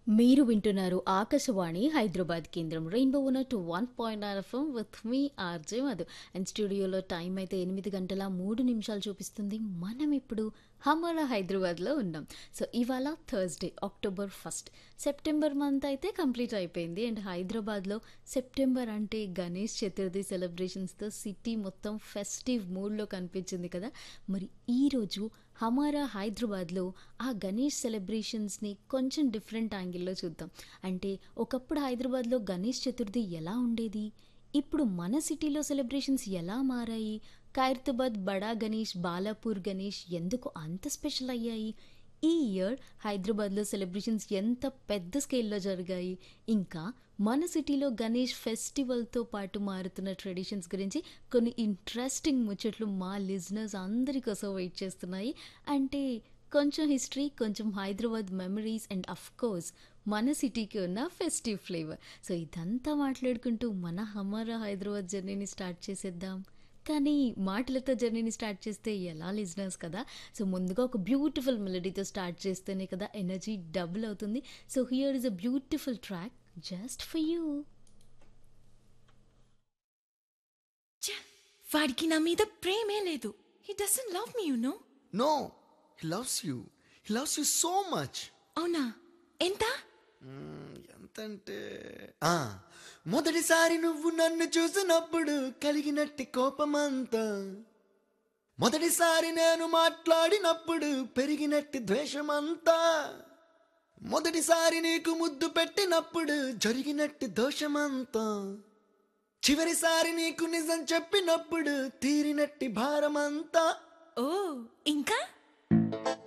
మీరు వింటున్నారు ఆకాశవాణి హైదరాబాద్ కేంద్రం రెయిన్బో ఉన్న two one point nine FM with me RJ Madhu and స్టూడియోలో టైం అయితే ఎనిమిది గంటల మూడు నిమిషాలు చూపిస్తుంది మనం ఇప్పుడు హమారా హైదరాబాద్లో ఉన్నాం సో ఇవాళ Thursday October first September month అయితే కంప్లీట్ అయిపోయింది అండ్ హైదరాబాద్లో సెప్టెంబర్ అంటే గణేష్ చతుర్థి సెలబ్రేషన్స్తో సిటీ మొత్తం ఫెస్టివ్ మూడ్లో కనిపించింది కదా మరి ఈరోజు హమారా హైదరాబాద్లో ఆ గణేష్ సెలబ్రేషన్స్ని కొంచెం డిఫరెంట్ యాంగిల్లో చూద్దాం అంటే ఒకప్పుడు హైదరాబాద్లో గణేష్ చతుర్థి ఎలా ఉండేది ఇప్పుడు మన సిటీలో సెలబ్రేషన్స్ ఎలా మారాయి ఖైరతాబాద్ బడా గణేష్ బాలాపూర్ గణేష్ ఎందుకు అంత స్పెషల్ అయ్యాయి ఈ ఇయర్ హైదరాబాద్లో సెలబ్రేషన్స్ ఎంత పెద్ద స్కేల్లో జరిగాయి ఇంకా మన సిటీలో గణేష్ ఫెస్టివల్తో పాటు మారుతున్న ట్రెడిషన్స్ గురించి కొన్ని ఇంట్రెస్టింగ్ ముచ్చట్లు మా లిజనర్స్ అందరి కోసం వెయిట్ చేస్తున్నాయి అంటే కొంచెం హిస్టరీ కొంచెం Hyderabad memories and of course మన సిటీకి ఉన్న ఫెస్టివ్ ఫ్లేవర్ సో ఇదంతా మాట్లాడుకుంటూ మన హమారా హైదరాబాద్ జర్నీని స్టార్ట్ చేసేద్దాం కానీ మాటలతో జర్నీని స్టార్ట్ చేస్తే ఎలా లిజనర్స్ కదా సో ముందుగా ఒక బ్యూటిఫుల్ మెలడీతో స్టార్ట్ చేస్తేనే కదా ఎనర్జీ డబుల్ అవుతుంది so here is a beautiful track just for you ఛ! వాడికి నా మీద ప్రేమే లేదు he doesn't love me you know No, he loves you. He loves you so much. అవునా ఎంత ఎంతంటే ఆ, మొదటిసారి నువ్వు నన్ను చూసినప్పుడు కలిగినట్టి కోపమంతా మొదటిసారి నేను మాట్లాడినప్పుడు పెరిగినట్టి ద్వేషమంతా మొదటిసారి నీకు ముద్దు పెట్టినప్పుడు జరిగినట్టి దోషమంతా చివరిసారి నీకు నిజం చెప్పినప్పుడు తీరినట్టి భారమంతా ఓ ఇంకా